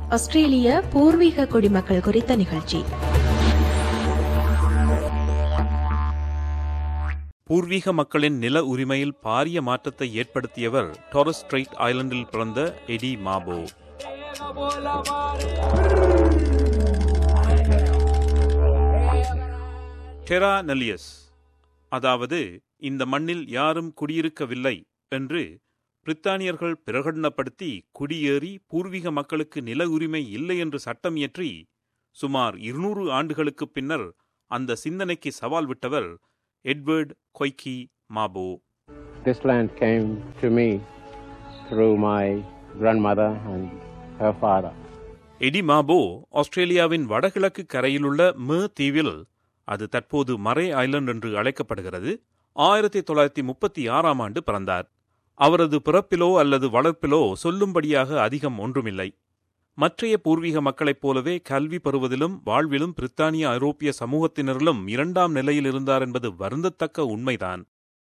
ஆஸ்திரேலிய பூர்வீக குடிமக்கள் குறித்த நிகழ்ச்சி பூர்வீக மக்களின் நில உரிமையில் பாரிய மாற்றத்தை ஏற்படுத்தியவர் டாரஸ் ஸ்ட்ரைட் ஐலண்டில் பிறந்த எடி மாபோ டெரா நெலியஸ் அதாவது இந்த மண்ணில் யாரும் குடியிருக்கவில்லை என்று பிரித்தானியர்கள் பிரகடனப்படுத்தி குடியேறி பூர்வீக மக்களுக்கு நில உரிமை இல்லை என்று சட்டம் இயற்றி சுமார் இருநூறு ஆண்டுகளுக்குப் பின்னர் அந்த சிந்தனைக்கு சவால் விட்டவர் Edward Koiki Mabo This land came to me through my grandmother and her father. Eddie Mabo ஆஸ்திரேலியாவின் வடகிழக்கு கரையிலுள்ள மே தீவில் அது தற்போது மரே ஐலண்ட் என்று அழைக்கப்படுகிறது ஆயிரத்தி தொள்ளாயிரத்தி முப்பத்தி ஆறாம் ஆண்டு பிறந்தார் அவரது பிறப்பிலோ அல்லது வளர்ப்பிலோ சொல்லும்படியாக அதிகம் ஒன்றுமில்லை மற்றைய பூர்வீக மக்களைப் போலவே கல்வி பெறுவதிலும் வாழ்விலும் பிரித்தானிய ஐரோப்பிய சமூகத்தினரிலும் இரண்டாம் நிலையில் இருந்தார் என்பது வருந்தத்தக்க உண்மைதான்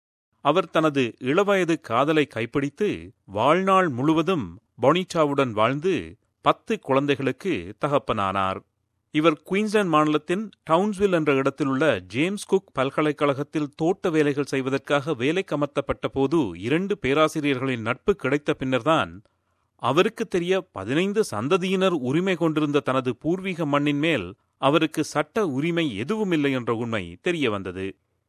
அவர் தனது இளவயது காதலை கைப்பிடித்து வாழ்நாள் முழுவதும் பொனிட்டாவுடன் வாழ்ந்து பத்து குழந்தைகளுக்கு தகப்பனானார் இவர் குயின்ஸ்லாந்து மாநிலத்தின் டவுன்ஸ்வில் என்ற இடத்திலுள்ள ஜேம்ஸ் குக் பல்கலைக்கழகத்தில் தோட்ட வேலைகள் செய்வதற்காக வேலைக்கு அமர்த்தப்பட்ட போது இரண்டு பேராசிரியர்களின் நட்பு கிடைத்த பின்னர்தான் அவருக்கு தெரிய பதினைந்து சந்ததியினர் உரிமை கொண்டிருந்த தனது பூர்வீக மண்ணின் மேல் அவருக்கு சட்ட உரிமை எதுவுமில்லை என்ற உண்மை தெரிய வந்தது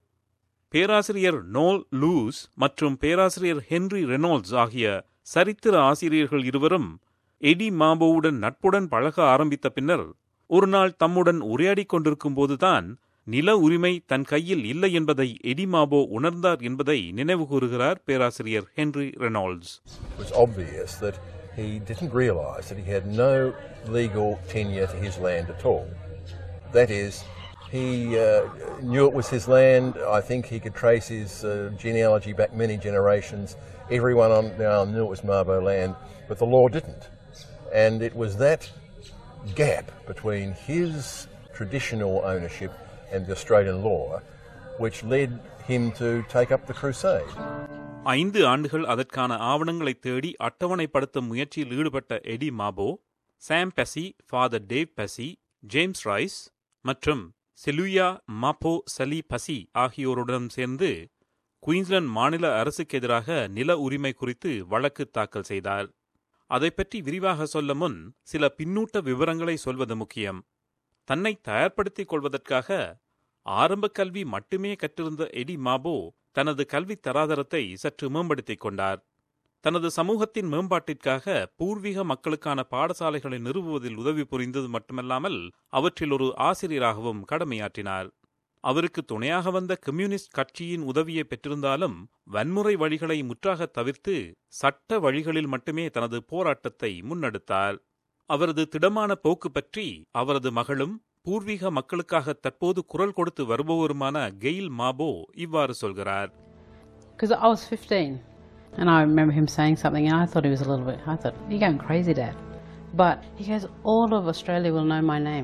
பேராசிரியர் நோல் லூஸ் மற்றும் பேராசிரியர் ஹென்றி ரெனால்ட்ஸ் ஆகிய சரித்திர ஆசிரியர்கள் இருவரும் எடி மாபோவுடன் நட்புடன் பழக ஆரம்பித்த பின்னர் ஒரு நாள் தம்முடன் உரையாடிக் கொண்டிருக்கும் போதுதான் நில உரிமை தன் கையில் இல்லை என்பதை எடி மாபோ உணர்ந்தார் என்பதை நினைவு கூறுகிறார் பேராசிரியர் Henry Reynolds It was obvious that he didn't realise that he had no legal tenure to his land at all. That is, he uh, knew it was his land. I think he could trace his uh, genealogy back many generations. Everyone on now knew it was Mabo land, but the law didn't. And it was that gap between his traditional ownership and the Australian law which led him to take up the crusade. ஐந்து ஆண்டுகள் அதற்கான ஆவணங்களை தேடி அட்டவணைப்படுத்தும் முயற்சியில் ஈடுபட்ட Eddie Mabo Sam Passi Father Dave Passi James Rice மற்றும் Celuia மாப்போ சலி பசி ஆகியோருடன் சேர்ந்து குயின்ஸ்லாந்து மாநில அரசுக்கு எதிராக நில உரிமை குறித்து வழக்கு தாக்கல் செய்தார் அதை பற்றி விரிவாக சொல்ல முன் சில பின்னூட்ட விவரங்களை சொல்வது முக்கியம் தன்னை தயார்படுத்திக் கொள்வதற்காக ஆரம்ப கல்வி மட்டுமே கற்றிருந்த எடி மாபோ தனது கல்வி தராதரத்தை சற்று மேம்படுத்திக் கொண்டார் தனது சமூகத்தின் மேம்பாட்டிற்காக பூர்வீக மக்களுக்கான பாடசாலைகளை நிறுவுவதில் உதவி புரிந்தது மட்டுமல்லாமல் அவற்றில் ஒரு ஆசிரியராகவும் கடமையாற்றினார் அவருக்கு துணையாக வந்த கம்யூனிஸ்ட் கட்சியின் உதவியை பெற்றிருந்தாலும் வன்முறை வழிகளை முற்றாக தவிர்த்து சட்ட வழிகளில் மட்டுமே தனது போராட்டத்தை முன்னெடுத்தார் அவரது திடமான போக்கு பற்றி அவரது மகளும் பூர்வீக மக்களுக்காக தற்போது குரல் கொடுத்து வருபவருமான கெயில் மாபோ இவ்வாறு சொல்கிறார் Because I was 15 and I remember him saying something and I thought he was a little bit, I thought, you're going crazy, Dad. But he goes, all of Australia will know my name.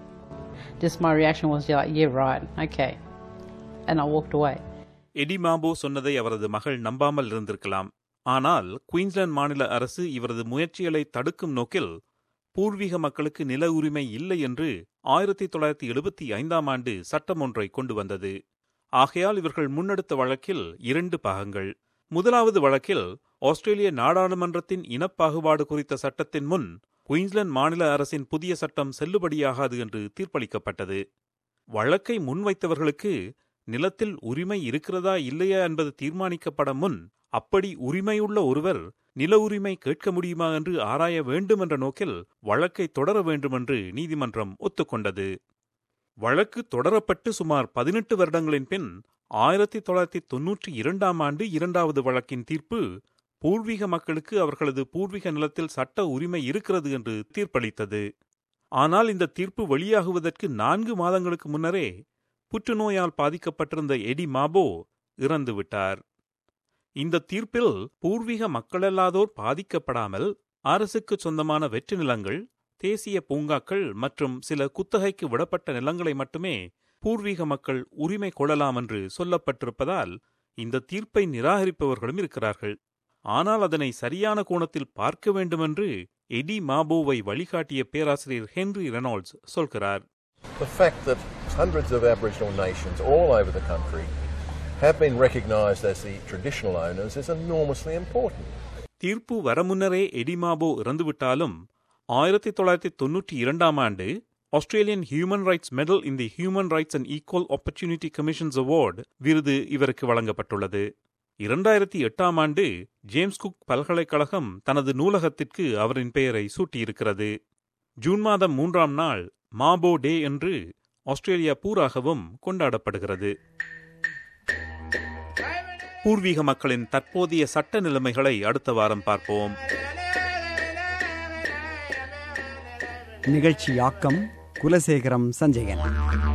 Just my reaction was like, yeah, right, okay. And I walked away. Eddie Mabo சொன்னதை அவரது மகள் நம்பாமல் இருந்திருக்கலாம் ஆனால் Queensland மாநில அரசு இவரது முயற்சிகளை தடுக்கும் நோக்கில் பூர்வீக மக்களுக்கு நில உரிமை இல்லை என்று ஆயிரத்தி தொள்ளாயிரத்தி எழுபத்தி ஐந்தாம் ஆண்டு சட்டம் ஒன்றை கொண்டு வந்தது ஆகையால் இவர்கள் முன்னெடுத்த வழக்கில் இரண்டு பாகங்கள் முதலாவது வழக்கில் ஆஸ்திரேலிய நாடாளுமன்றத்தின் இனப்பாகுபாடு குறித்த சட்டத்தின் முன் குயின்ஸ்லாந்து மாநில அரசின் புதிய சட்டம் செல்லுபடியாகாது என்று தீர்ப்பளிக்கப்பட்டது வழக்கை முன்வைத்தவர்களுக்கு நிலத்தில் உரிமை இருக்கிறதா இல்லையா என்பது தீர்மானிக்கப்பட முன் அப்படி உரிமையுள்ள ஒருவர் நில உரிமை கேட்க முடியுமா என்று ஆராய வேண்டும் என்ற நோக்கில் வழக்கை தொடர வேண்டும் என்று நீதிமன்றம் ஒத்துக்கொண்டது வழக்கு தொடரப்பட்டு சுமார் பதினெட்டு வருடங்களின் பின் ஆயிரத்தி தொள்ளாயிரத்தி தொன்னூற்றி இரண்டாம் ஆண்டு இரண்டாவது வழக்கின் தீர்ப்பு பூர்வீக மக்களுக்கு அவர்களது பூர்வீக நிலத்தில் சட்ட உரிமை இருக்கிறது என்று தீர்ப்பளித்தது ஆனால் இந்த தீர்ப்பு வெளியாகுவதற்கு நான்கு மாதங்களுக்கு முன்னரே புற்றுநோயால் பாதிக்கப்பட்டிருந்த எடி மாபோ இறந்துவிட்டார் இந்த தீர்ப்பில் பூர்வீக மக்களல்லாதோர் பாதிக்கப்படாமல் அரசுக்கு சொந்தமான வெற்றி நிலங்கள் தேசிய பூங்காக்கள் மற்றும் சில குத்தகைக்கு விடப்பட்ட நிலங்களை மட்டுமே பூர்வீக மக்கள் உரிமை கொள்ளலாம் என்று சொல்லப்பட்டிருப்பதால் இந்த தீர்ப்பை நிராகரிப்பவர்களும் இருக்கிறார்கள் ஆனால் அதனை சரியான கோணத்தில் பார்க்க வேண்டுமென்று எடி மாபோவை வழிகாட்டிய பேராசிரியர் ஹென்றி ரெனால்ட்ஸ் சொல்கிறார் The fact that hundreds of Aboriginal nations all over the country have been recognised as the traditional owners is enormously important. தீர்ப்பு வர முன்னரே எடிமாபோ இறந்துவிட்டாலும் ஆயிரத்தி தொள்ளாயிரத்தி தொன்னூற்றி இரண்டாம் ஆண்டு Australian human rights medal in the human rights and equal opportunity commission's award விருது இவருக்கு வழங்கப்பட்டுள்ளது இரண்டாயிரத்தி எட்டாம் ஆண்டு ஜேம்ஸ் குக் பல்கலைக்கழகம் தனது நூலகத்திற்கு அவரின் பெயரை சூட்டியிருக்கிறது ஜூன் மாதம் மூன்றாம் நாள் மாபோ டே என்று ஆஸ்திரேலியா பூராகவும் கொண்டாடப்படுகிறது பூர்வீக மக்களின் தற்போதைய சட்ட நிலைமைகளை அடுத்த வாரம் பார்ப்போம் நிகழ்ச்சியாக்கம் குலசேகரம் சஞ்சயன்